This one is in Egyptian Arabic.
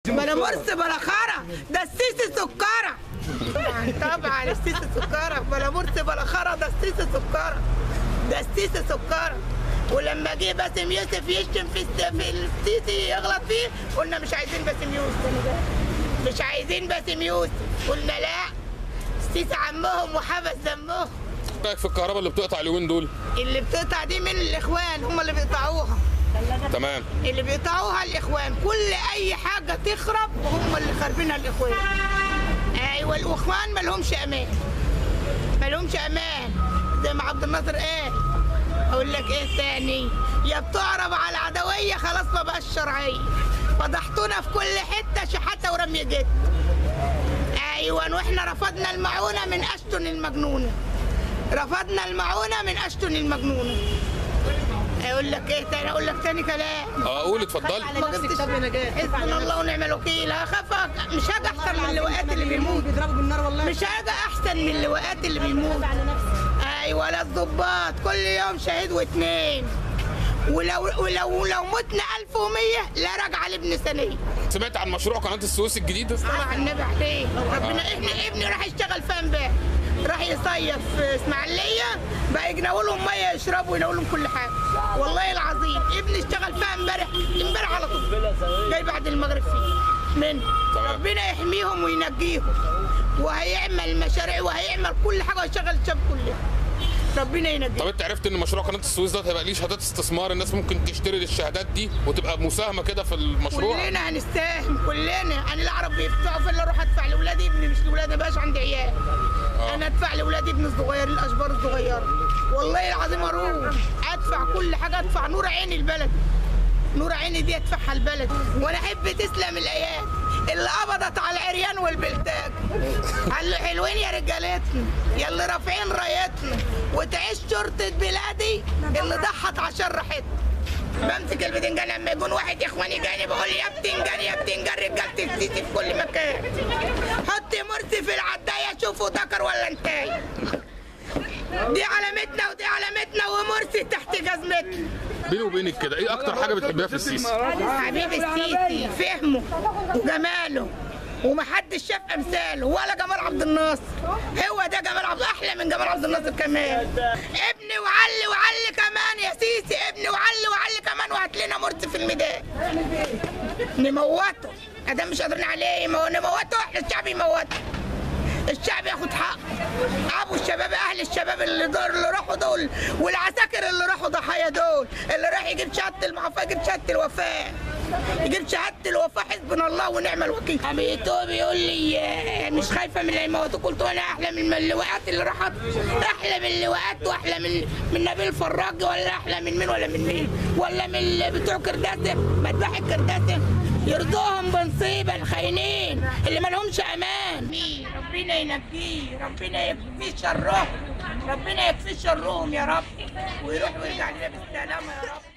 بلا مرسي بلا خرا ده السيسي سكرة طبعا طبعا السيسي سكرة بلا مرسي بلا خرا ده السيسي سكرة ده السيسي سكرة ولما جه باسم يوسف يشتم في الس- في السيسي يغلط فيه قلنا مش عايزين باسم يوسف مش عايزين باسم يوسف قلنا لا السيسي عمهم وحبس دمهم رايك في الكهرباء اللي بتقطع اليومين دول اللي بتقطع دي من الاخوان هم اللي بيقطعوها تمام اللي بيقطعوها الاخوان كل اي حاجه تخرب هم اللي خاربينها الاخوان ايوه الاخوان ما لهمش امان ما لهمش امان زي ما عبد الناصر قال اقول لك ايه تاني يا بتعرب على العدويه خلاص ما بقاش شرعيه فضحتونا في كل حته شحاته ورمي جد ايوه واحنا رفضنا المعونه من اشتن المجنونه رفضنا المعونه من اشتن المجنونه اقول لك ايه تاني اقول لك تاني كلام اه قول اتفضلي ما جبتش حسبنا الله ونعم الوكيل هخاف مش هاجي احسن من اللواءات اللي بيموت بيضربوا بالنار والله مش هاجي احسن من اللواءات اللي بيموت ايوه لا الضباط كل يوم شهيد واثنين ولو ولو لو متنا 1100 لا راجعه لابن ثانيه سمعت عن مشروع قناه السويس الجديد طبعا النبي عليه ربنا ابني ابني راح يشتغل فيها امبارح راح يصيف في اسماعيليه بقى يناولهم ميه يشربوا ويناولهم كل حاجه والله العظيم ابني اشتغل فيها امبارح امبارح على طول جاي بعد المغرب فيه من تمام. ربنا يحميهم وينجيهم وهيعمل مشاريع وهيعمل كل حاجه ويشغل الشاب كله ربنا ينجيهم طب انت عرفت ان مشروع قناه السويس ده هيبقى ليه شهادات استثمار الناس ممكن تشتري الشهادات دي وتبقى مساهمه كده في المشروع كلنا هنستاهم كلنا انا العرب بيفتحوا فين اروح ادفع لاولادي ابني مش لاولادي باش عندي عيال آه. انا ادفع لاولادي ابني الصغير الاشبار الصغيره والله العظيم اروح ادفع كل حاجه ادفع نور عيني البلد نور عيني دي ادفعها البلد وانا احب تسلم الايات اللي قبضت على العريان والبلتاج قال له حلوين يا رجالتنا يا اللي رافعين رايتنا وتعيش شرطه بلادي اللي ضحت عشان راحتنا بمسك البتنجان لما يكون واحد اخواني جاني بقول يا بتنجان يا بتنجان رجالة السيسي في كل مكان حط مرسي في العداية شوفوا ذكر ولا انتاي دي علامتنا ودي علامتنا ومرسي تحت جزمتنا بيني وبينك كده ايه اكتر حاجه بتحبيها في السيسي حبيب السيسي فهمه وجماله ومحدش شاف امثاله ولا جمال عبد الناصر هو ده جمال عبد احلى من جمال عبد الناصر كمان ابني وعلي وعلي كمان يا سيسي ابني وعلي وعلي كمان وهات لنا مرسي في الميدان نموته ادام مش قادرين عليه ما هو نموته احنا الشعب يموته الشعب ياخد حقه ابو الشباب اهل الشباب اللي دول اللي راحوا دول والعساكر اللي راحوا ضحايا دول اللي راح يجيب شهاده المعافاه يجيب شهاده الوفاه يجيب شهاده الوفاه حسبنا الله ونعم الوكيل عميته بيقول لي آه، مش خايفه من اللي يموتوا قلت له انا احلى من اللواءات اللي راحت احلى من اللواءات واحلى من من نبيل فراج ولا احلى من مين ولا من مين ولا من اللي بتوع كرداسه مذبح الكرداسه يرضوهم بنصيب الخاينين اللي ما لهمش امان ربنا ينجيه ربنا يكفي شرهم ربنا يكفي شرهم يا رب ويروح ويرجع لنا بالسلامه يا رب